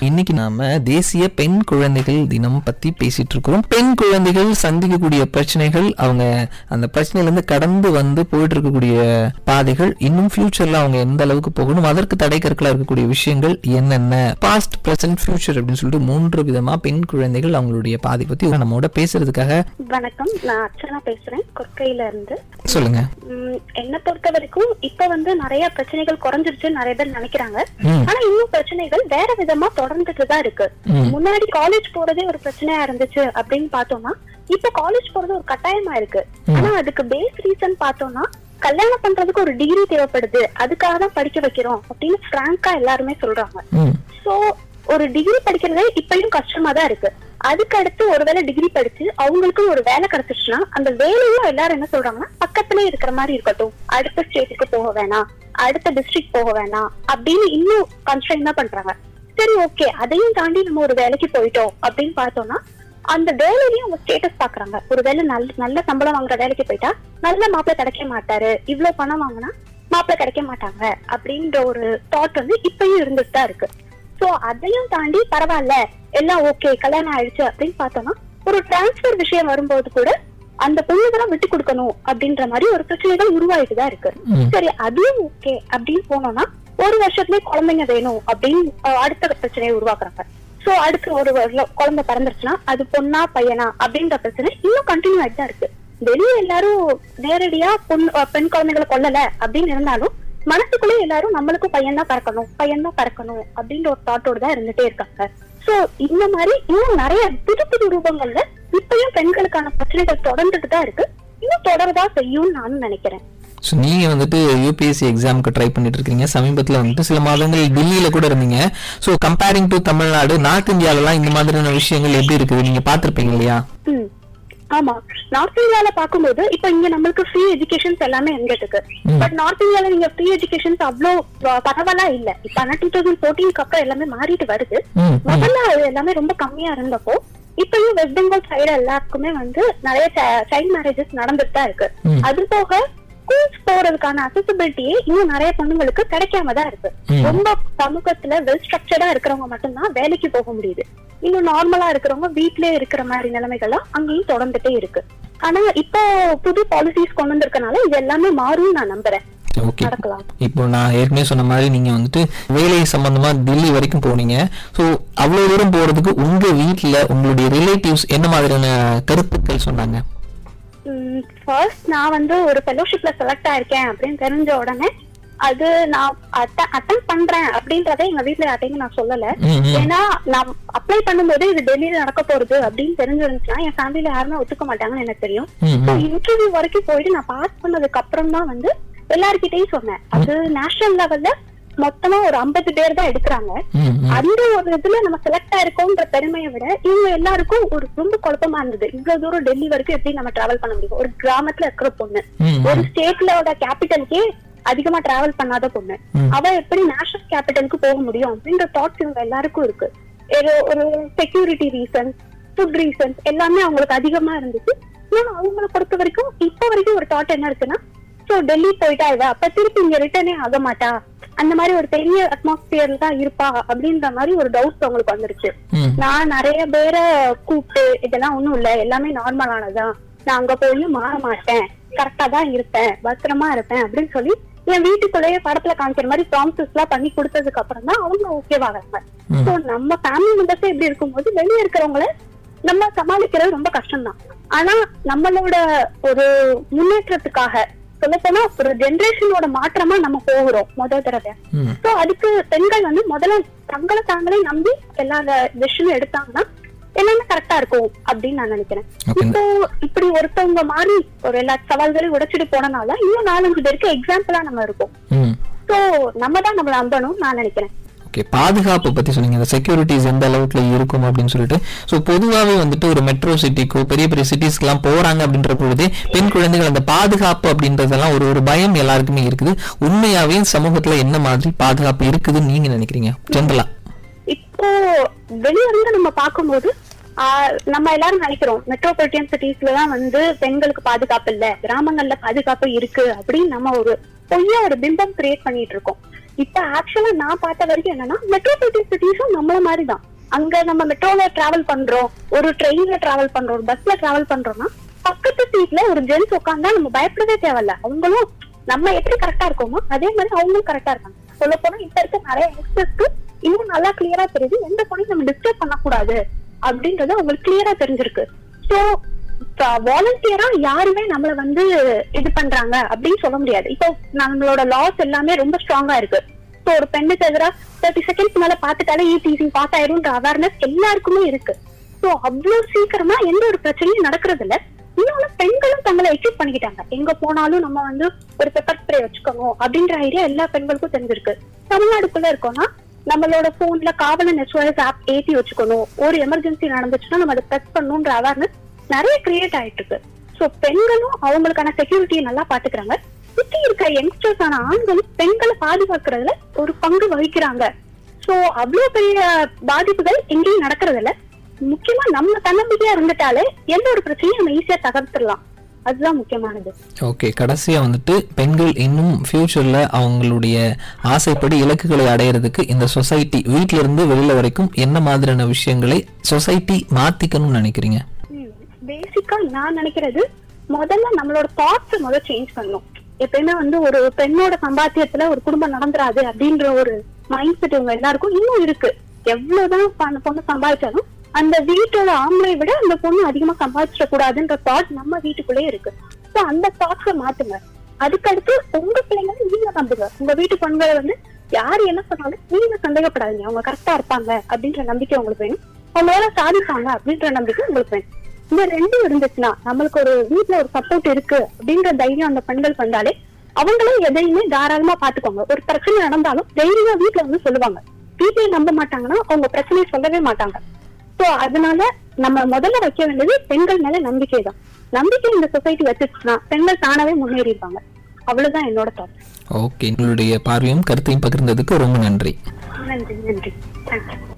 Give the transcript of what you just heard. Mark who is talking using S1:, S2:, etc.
S1: இன்னைக்கு நாம தேசிய பெண் குழந்தைகள் தினம் பத்தி பேசிட்டு இருக்கிறோம் பெண் குழந்தைகள் சந்திக்கக்கூடிய பிரச்சனைகள் அவங்க அந்த பிரச்சனையில இருந்து கடந்து வந்து போயிட்டு இருக்கக்கூடிய பாதைகள் இன்னும் ஃபியூச்சர்ல அவங்க எந்த அளவுக்கு போகணும் அதற்கு தடை கற்களா இருக்கக்கூடிய விஷயங்கள் என்னென்ன பாஸ்ட் பிரசன்ட் ஃபியூச்சர் அப்படின்னு சொல்லிட்டு மூன்று விதமா பெண் குழந்தைகள் அவங்களுடைய பாதை பத்தி நம்மோட பேசுறதுக்காக
S2: வணக்கம் நான் அர்ச்சனா பேசுறேன் கொற்கையில இருந்து
S1: சொல்லுங்க
S2: உம், என்னை பொறுத்த வரைக்கும் இப்ப வந்து நிறைய பிரச்சனைகள் குறைஞ்சிருச்சுன்னு நிறைய பேர் நினைக்கிறாங்க
S1: ம்.
S2: ஆனா இன்னும் பிரச்சனைகள் வேற விதமா தொடர்ந்துட்டு தான் இருக்கு
S1: ம்.
S2: முன்னாடி காலேஜ் போறதே ஒரு பிரச்சனையா இருந்துச்சு அப்படின்னு பார்த்தோம்னா இப்ப காலேஜ் போறது ஒரு கட்டாயமா இருக்கு ஆனா அதுக்கு பேஸ் ரீசன் பார்த்தோம்னா கல்யாணம் பண்றதுக்கு ஒரு டிகிரி தேவைப்படுது அதுக்காக தான் படிக்க வைக்கிறோம் அப்படின்னு பிராங்கா எல்லாருமே சொல்றாங்க
S1: ம்
S2: சோ ஒரு டிகிரி படிக்கிறதே இப்பயும் கஷ்டமா தான் இருக்கு அதுக்கு அடுத்து ஒருவேளை டிகிரி படிச்சு அவங்களுக்கு ஒரு வேலை கிடைச்சிச்சுன்னா அந்த வேலையும் எல்லாரும் என்ன சொல்றாங்கன்னா பக்கத்துலயே இருக்கிற மாதிரி இருக்கட்டும் அடுத்த ஸ்டேட்டுக்கு போக வேணாம் அடுத்த டிஸ்ட்ரிக்ட் போக வேணாம் அப்படின்னு இன்னும் கன்ஸ்ட்ரைன் தான் பண்றாங்க சரி ஓகே அதையும் தாண்டி நம்ம ஒரு வேலைக்கு போயிட்டோம் அப்படின்னு பார்த்தோம்னா அந்த வேலையிலயும் அவங்க ஸ்டேட்டஸ் பாக்குறாங்க ஒரு வேலை நல்ல நல்ல சம்பளம் வாங்குற வேலைக்கு போயிட்டா நல்ல மாப்பிள்ளை கிடைக்க மாட்டாரு இவ்வளவு பணம் வாங்கினா மாப்பிள்ளை கிடைக்க மாட்டாங்க அப்படின்ற ஒரு தாட் வந்து இப்பயும் இருந்துட்டு தான் இருக்கு சோ அதையும் தாண்டி பரவாயில்ல எல்லாம் ஓகே கல்யாணம் ஆயிடுச்சு அப்படின்னு பார்த்தோம்னா ஒரு டிரான்ஸ்பர் விஷயம் வரும்போது கூட அந்த பொண்ணுதான் விட்டு கொடுக்கணும் அப்படின்ற மாதிரி ஒரு பிரச்சனைகள் உருவாயிட்டு தான் இருக்கு
S1: ம்.
S2: சரி அதுவும் ஓகே அப்படின்னு போனோம்னா ஒரு வருஷத்துலயே குழந்தைங்க வேணும் அப்படின்னு அஹ், அடுத்த பிரச்சனையை உருவாக்குறாங்க சோ அடுத்து ஒரு வருஷம் குழந்தை பிறந்துருச்சுன்னா அது பொண்ணா பையனா அப்படின்ற பிரச்சனை இன்னும் கண்டினியூ ஆயிட்டு தான் இருக்கு வெளியே எல்லாரும் நேரடியா பொண்ணு அஹ், பெண் குழந்தைகளை கொல்லல அப்படின்னு இருந்தாலும் மனசுக்குள்ளே எல்லாரும் நம்மளுக்கும் பையன் தான் பறக்கணும் பையன் தான் பறக்கணும் அப்படின்ற ஒரு தாட்டோட தான் இருந்துட்டே இருக்காங்க சோ இந்த மாதிரி இன்னும் நிறைய புது புது ரூபங்கள்ல இப்பயும் பெண்களுக்கான பிரச்சனைகள் தொடர்ந்துட்டு தான் இருக்கு இன்னும் தொடரதா செய்யும்னு நானும் நினைக்கிறேன்
S1: ஸோ நீங்கள் வந்துட்டு யூபிஎஸ்சி எக்ஸாமுக்கு ட்ரை பண்ணிட்டு இருக்கீங்க சமீபத்தில் வந்துட்டு சில மாதங்கள் டெல்லியில் கூட இருந்தீங்க so comparing to Tamil Nadu north இந்தியாவிலலாம் இந்த மாதிரியான விஷயங்கள் எப்படி இருக்குது நீங்கள் பார்த்துருப்பீங்க இல்லையா
S2: ம். ஆமா நார்த் இந்தியால பாக்கும்போது இப்ப இங்க நம்மளுக்கு ஃப்ரீ எஜுகேஷன்ஸ் எல்லாமே எங்கிட்டு இருக்கு
S1: ம்.
S2: பட் நார்த் இந்தியால நீங்க ஃப்ரீ எஜுகேஷன்ஸ் அவ்வளோ ப- பரவலா இல்ல இப்ப ஆனா டூ தௌசண்ட் ஃபோர்டீனுக்கு அப்புறம் எல்லாமே மாறிட்டு வருது
S1: ம் ம்
S2: முதல்ல அது எல்லாமே ரொம்ப கம்மியா இருந்தப்போ இப்பயும் வெஸ்ட் பெங்கால் சைடு எல்லாருக்குமே வந்து நிறைய சைல்ட் மேரேஜஸ் நடந்துட்டு தான் இருக்கு
S1: ம்.
S2: அது போக ஸ்கூல்ஸ் போறதுக்கான அசசிபிலிட்டியே இன்னும் நிறைய பொண்ணுங்களுக்கு கிடைக்காம தான் இருக்கு
S1: ம்.
S2: ரொம்ப சமூகத்துல வெல் ஸ்ட்ரக்சர்டா இருக்கிறவங்க மட்டும்தான் வேலைக்கு போக முடியுது இன்னும் நார்மலா இருக்கிறவங்க வீட்லயே இருக்கிற மாதிரி நிலைமைகள்லாம் அங்கேயும் தொடர்ந்துட்டே இருக்கு ஆனா இப்போ புது பாலிசிஸ் கொண்டு வந்திருக்கனால இது எல்லாமே மாறும்னு நான் நம்புறேன்
S1: ஓகே
S2: நடக்கலாம்
S1: இப்போ நான் ஏற்கனவே சொன்ன மாதிரி நீங்க வந்துட்டு வேலை சம்பந்தமா டெல்லி வரைக்கும் போனீங்க ஸோ அவ்வளவு தூரம் போறதுக்கு உங்க வீட்ல உங்களுடைய ரிலேட்டிவ்ஸ் என்ன மாதிரியான கருத்துக்கள் சொன்னாங்க
S2: ஃபர்ஸ்ட் நான் வந்து ஒரு ஃபெலோஷிப்ல செலக்ட் ஆயிருக்கேன் அப்படின்னு தெரிஞ்ச உடனே அது நான் அட்டன் பண்றேன் அப்படின்றத எங்க வீட்ல யார்ட்டையும் நான் சொல்லல
S1: ம், ம்.
S2: ஏன்னா நான் அப்ளை பண்ணும்போது இது டெல்லியில நடக்க போறது அப்படின்னு தெரிஞ்சிருந்துச்சுன்னா என் ஃபேமிலில யாருமே ஒத்துக்க மாட்டாங்கன்னு எனக்கு தெரியும்
S1: ம், ம்.
S2: இன்டர்வியூ வரைக்கும் போயிட்டு நான் பாஸ் பண்ணதுக்கு அப்புறம் தான் வந்து எல்லார்கிட்டயும் சொன்னேன் அது நேஷனல் லெவல்ல மொத்தமா ஒரு ஐம்பது பேர் தான் எடுக்கிறாங்க
S1: ம், ம்.
S2: அந்த ஒரு இதுல நம்ம செலக்ட் ஆயிருக்கோம்ன்ற பெருமையை விட இவங்க எல்லாருக்கும் ஒரு ரொம்ப குழப்பமா இருந்தது இவ்வளவு தூரம் டெல்லி வரைக்கும் எப்படி நம்ம டிராவல் பண்ண முடியும் ஒரு கிராமத்துல இருக்கிற பொண்ணு
S1: ம்,
S2: ஒரு
S1: ம்.
S2: ஸ்டேட்லோட கேபிட்டலுக்கே அதிகமா டிராவல் பண்ணாத பொண்ணு
S1: ம்.
S2: அவ எப்படி நேஷனல் கேபிட்டலுக்கு போக முடியும் அப்படின்ற தாட்ஸ் இவங்க எல்லாருக்கும் இருக்கு ஒரு ஒரு செக்யூரிட்டி ரீசன்ஸ் ஃபுட் ரீசன்ஸ் எல்லாமே அவங்களுக்கு அதிகமா இருந்துச்சு ஆனா அவங்கள பொறுத்த வரைக்கும் இப்ப வரைக்கும் ஒரு தாட் என்ன இருக்குன்னா சோ டெல்லி போயிட்டா இவ அப்ப திருப்பி இங்க ரிட்டர்னே ஆக மாட்டா அந்த மாதிரி ஒரு பெரிய அட்மாஸ்பியர்ல தான் இருப்பா அப்படின்ற மாதிரி ஒரு டவுட் அவங்களுக்கு வந்துருச்சு
S1: ம்.
S2: நான் நிறைய பேரை கூப்பிட்டு இதெல்லாம் ஒண்ணும் இல்ல எல்லாமே நார்மலானதான் நான் அங்க போய் மாற மாட்டேன் கரெக்டா தான் இருப்பேன் பத்திரமா இருப்பேன் அப்படின்னு சொல்லி என் வீட்டுக்குள்ளேயே படத்துல காமிக்கிற மாதிரி ப்ராமிசஸ் எல்லாம் பண்ணி கொடுத்ததுக்கு அப்புறம் தான் அவங்க ஓகேவாகிறாங்க
S1: ம்.
S2: சோ நம்ம ஃபேமிலி மெம்பர்ஸே இப்படி இருக்கும்போது வெளியே இருக்கிறவங்கள நம்ம சமாளிக்கிறது ரொம்ப கஷ்டம்தான் ஆனா நம்மளோட ஒரு முன்னேற்றத்துக்காக சொல்ல போனா ஒரு ஜெனரேஷனோட மாற்றமா நம்ம போகிறோம் முதல் தடவை
S1: ம்.
S2: சோ அதுக்கு பெண்கள் வந்து முதல்ல தங்களை தாங்களே நம்பி எல்லா டெசிஷனும் எடுத்தாங்கன்னா எல்லாமே கரெக்டா இருக்கும் அப்படின்னு நான் நினைக்கிறேன்
S1: Okay.
S2: இப்போ இப்படி ஒருத்தவங்க மாறி ஒரு எல்லா சவால்களையும் உடைச்சிட்டு போனனால இன்னும் நாலஞ்சு பேருக்கு எக்ஸாம்பிளா நம்ம இருக்கோம்
S1: ம்.
S2: சோ நம்ம தான் நம்மள நம்பணும் நான் நினைக்கிறேன்
S1: ஓகே பாதுகாப்பு பத்தி சொன்னீங்க இந்த செக்யூரிட்டிஸ் எந்த அளவுக்குல இருக்கும் அப்படின்னு சொல்லிட்டு ஸோ பொதுவாகவே வந்துட்டு ஒரு மெட்ரோ சிட்டிக்கோ பெரிய பெரிய சிட்டிஸ்க்கெல்லாம் போறாங்க அப்படின்ற பொழுதே பெண் குழந்தைகள் அந்த பாதுகாப்பு அப்படின்றதெல்லாம் ஒரு ஒரு பயம் எல்லாருக்குமே இருக்குது உண்மையாவே சமூகத்துல என்ன மாதிரி பாதுகாப்பு இருக்குதுன்னு நீங்க நினைக்கிறீங்க ஜென்ரலா
S2: இப்போ வெளிய இருந்து நம்ம பார்க்கும்போது ஆஹ், நம்ம எல்லாரும் நினைக்கிறோம் மெட்ரோபாலிட்டியன் சிட்டிஸ்ல தான் வந்து பெண்களுக்கு பாதுகாப்பு இல்ல கிராமங்கள்ல பாதுகாப்பு இருக்கு அப்படின்னு நம்ம ஒரு பொய்யா ஒரு பிம்பம் கிரியேட் பண்ணிட்டு இருக்கோம் இப்ப ஆக்சுவலா நான் பார்த்த வரைக்கும் என்னன்னா மெட்ரோபாலிட்டன் சிட்டிஸும் நம்மள மாதிரி தான் அங்க நம்ம மெட்ரோல டிராவல் பண்றோம் ஒரு ட்ரெயின்ல டிராவல் பண்றோம் ஒரு பஸ்ல டிராவல் பண்றோம்னா பக்கத்து சீட்ல ஒரு ஜென்ஸ் உட்காந்தா நம்ம பயப்படவே தேவையில்ல அவங்களும் நம்ம எப்படி கரெக்டா இருக்கோமோ அதே மாதிரி அவங்களும் கரெக்டா இருக்காங்க சொல்ல போனா இப்ப இருக்க நிறைய யங்ஸ்டர்ஸ்க்கு இன்னும் நல்லா கிளியரா தெரியுது எந்த பொண்ணையும் நம்ம டிஸ்டர்ப் பண்ணக்கூடாது அப்படின்றது அவங்களுக்கு கிளியரா தெரிஞ்சிருக்கு சோ வாலண்டியரா யாருமே நம்மள வந்து இது பண்றாங்க அப்படின்னு சொல்ல முடியாது இப்போ நம்மளோட லாஸ் எல்லாமே ரொம்ப ஸ்ட்ராங்கா இருக்கு ஸோ ஒரு பெண்ணுக்கு எதிராக தேர்ட்டி செகண்ட்ஸ் மேல பாத்துட்டாலே ஈ டீசிங் பாஸ் ஆயிரும்ன்ற அவேர்னஸ் எல்லாருக்குமே இருக்கு சோ அவ்வளவு சீக்கிரமா எந்த ஒரு பிரச்சனையும் நடக்கிறது இல்ல இன்னொன்னு பெண்களும் தங்களை எக்யூப் பண்ணிக்கிட்டாங்க எங்க போனாலும் நம்ம வந்து ஒரு பெப்பர் ஸ்ப்ரே வச்சுக்கணும் அப்படின்ற ஐடியா எல்லா பெண்களுக்கும் தெரிஞ்சிருக்கு தமிழ்நாடுக்குள்ள இருக்கோம்னா நம்மளோட போன்ல காவலன் எஸ்ஓஎஸ் ஆப் ஏத்தி வச்சுக்கணும் ஒரு எமர்ஜென்சி நடந்துச்சுன்னா நம்ம அதை பிரஸ் பண்ணணும்ன்ற அவேர்னஸ் நிறைய கிரியேட் ஆயிட்டு இருக்கு சோ பெண்களும் அவங்களுக்கான செக்யூரிட்டியை நல்லா பாத்துக்கிறாங்க சுத்தி இருக்க யங்ஸ்டர்ஸ் ஆன ஆண்களும் பெண்களை பாதுகாக்கிறதுல ஒரு பங்கு வகிக்கிறாங்க சோ அவ்வளவு பெரிய பாதிப்புகள் எங்கேயும் நடக்கிறது இல்ல முக்கியமா நம்ம தன்னம்பிக்கையா இருந்துட்டாலே எந்த ஒரு பிரச்சனையும் நம்ம ஈஸியா தகர்த்துடலாம் அதுதான் முக்கியமானது
S1: ஓகே கடைசியா வந்துட்டு பெண்கள் இன்னும் ஃபியூச்சர்ல அவங்களுடைய ஆசைப்படி இலக்குகளை அடையிறதுக்கு இந்த சொசைட்டி வீட்ல இருந்து வெளியில வரைக்கும் என்ன மாதிரியான விஷயங்களை சொசைட்டி மாத்திக்கணும்னு நினைக்கிறீங்க
S2: பேசிக்கா நான் நினைக்கிறது முதல்ல நம்மளோட தாட்ஸ் முதல்ல சேஞ்ச் பண்ணணும் எப்பயுமே வந்து ஒரு பெண்ணோட சம்பாத்தியத்துல ஒரு குடும்பம் நடந்துராது அப்படின்ற ஒரு மைண்ட் செட் இவங்க எல்லாருக்கும் இன்னும் இருக்கு எவ்வளவுதான் பண- பொண்ணு சம்பாதிச்சாலும் அந்த வீட்டோட ஆம்பளை விட அந்த பொண்ணு அதிகமா சம்பாதிச்சிட கூடாதுன்ற தாட் நம்ம வீட்டுக்குள்ளே இருக்கு சோ அந்த தாட்ஸ மாத்துங்க அதுக்கடுத்து உங்க பிள்ளைங்களை நீங்க நம்புங்க உங்க வீட்டு பெண்களை வந்து யாரு என்ன சொன்னாலும் நீங்க சந்தேகப்படாதீங்க அவங்க கரெக்டா இருப்பாங்க அப்படின்ற நம்பிக்கை உங்களுக்கு வேணும் அவங்களால சாதிப்பாங்க அப்படின்ற நம்பிக்கை உங்களுக்கு வேணும் இந்த ரெண்டும் இருந்துச்சுன்னா நம்மளுக்கு ஒரு வீட்ல ஒரு சப்போர்ட் இருக்கு அப்படின்ற தைரியம் அந்த பெண்கள் வந்தாலே அவங்களும் எதையுமே தாராளமா பாத்துக்கோங்க ஒரு பிரச்சனை நடந்தாலும் தைரியமா வீட்ல வந்து சொல்லுவாங்க வீட்லயே நம்ப மாட்டாங்கன்னா அவங்க பிரச்சனையை சொல்லவே மாட்டாங்க சோ அதனால நம்ம முதல்ல வைக்க வேண்டியது பெண்கள் மேல நம்பிக்கை தான் நம்பிக்கை இந்த சொசைட்டி வச்சுச்சுன்னா பெண்கள் தானாவே முன்னேறிடுவாங்க அவ்வளவுதான் என்னோட தாட்
S1: ஓகே உங்களுடைய பார்வையும் கருத்தையும் பகிர்ந்ததுக்கு ரொம்ப நன்றி
S2: நன்றி நன்றி தேங்க்யூ